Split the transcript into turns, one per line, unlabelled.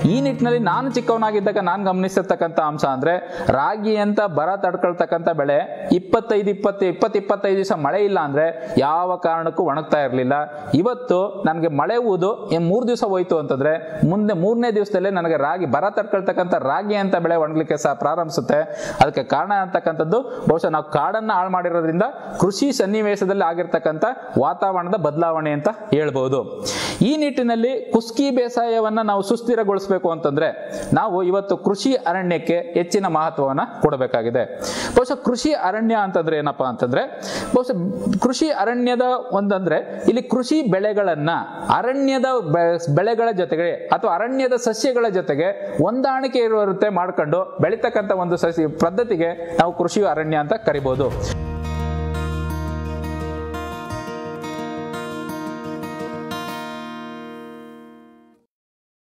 ಈ ನಿಟ್ಟಿನಲ್ಲಿ ನಾನು ಚಿಕ್ಕವನಾಗಿದ್ದಾಗ ನಾನು ಗಮನಿಸಿರ್ತಕ್ಕಂಥ ಅಂಶ ಅಂದ್ರೆ ರಾಗಿ ಅಂತ ಬರ ತಡ್ಕೊಳ್ತಕ್ಕಂಥ ಬೆಳೆ ಇಪ್ಪತ್ತೈದು ಇಪ್ಪತ್ತು ಇಪ್ಪತ್ತು ಇಪ್ಪತ್ತೈದು ದಿವಸ ಮಳೆ ಇಲ್ಲ ಅಂದ್ರೆ ಯಾವ ಕಾರಣಕ್ಕೂ ಒಣಗ್ತಾ ಇರಲಿಲ್ಲ ಇವತ್ತು ನನಗೆ ಮಳೆ ಊದು ಮೂರು ದಿವಸ ಹೋಯ್ತು ಅಂತಂದ್ರೆ ಮುಂದೆ ಮೂರನೇ ದಿವಸದಲ್ಲೇ ನನಗೆ ರಾಗಿ ಬರ ತಡ್ಕೊಳ್ತಕ್ಕಂಥ ರಾಗಿ ಅಂತ ಬೆಳೆ ಒಣಗ್ಲಿಕ್ಕೆ ಸಹ ಪ್ರಾರಂಭಿಸುತ್ತೆ ಅದಕ್ಕೆ ಕಾರಣ ಅಂತಕ್ಕಂಥದ್ದು ಬಹುಶಃ ನಾವು ಕಾಡನ್ನ ಹಾಳು ಮಾಡಿರೋದ್ರಿಂದ ಕೃಷಿ ಸನ್ನಿವೇಶದಲ್ಲಿ ಆಗಿರ್ತಕ್ಕಂಥ ವಾತಾವರಣದ ಬದಲಾವಣೆ ಅಂತ ಹೇಳ್ಬೋದು ಈ ನಿಟ್ಟಿನಲ್ಲಿ ಕುಸ್ಕಿ ಬೇಸಾಯವನ್ನ ನಾವು ಸುಸ್ಥಿರಗೊಳಿಸಬೇಕು ಅಂತಂದ್ರೆ ನಾವು ಇವತ್ತು ಕೃಷಿ ಅರಣ್ಯಕ್ಕೆ ಹೆಚ್ಚಿನ ಮಹತ್ವವನ್ನ ಕೊಡಬೇಕಾಗಿದೆ ಬಹುಶಃ ಕೃಷಿ ಅರಣ್ಯ ಅಂತಂದ್ರೆ ಏನಪ್ಪಾ ಅಂತಂದ್ರೆ ಬಹುಶಃ ಕೃಷಿ ಅರಣ್ಯದ ಒಂದಂದ್ರೆ ಇಲ್ಲಿ ಕೃಷಿ ಬೆಳೆಗಳನ್ನ ಅರಣ್ಯದ ಬೆ- ಬೆಳೆಗಳ ಜೊತೆಗೆ ಅಥವಾ ಅರಣ್ಯದ ಸಸ್ಯಗಳ ಜೊತೆಗೆ ಹೊಂದಾಣಿಕೆ ಇರುವಂತೆ ಮಾಡ್ಕೊಂಡು ಬೆಳೀತಕ್ಕಂಥ ಒಂದು ಸಸ್ಯ ಪದ್ಧತಿಗೆ ನಾವು ಕೃಷಿ ಅರಣ್ಯ ಅಂತ ಕರಿಬಹುದು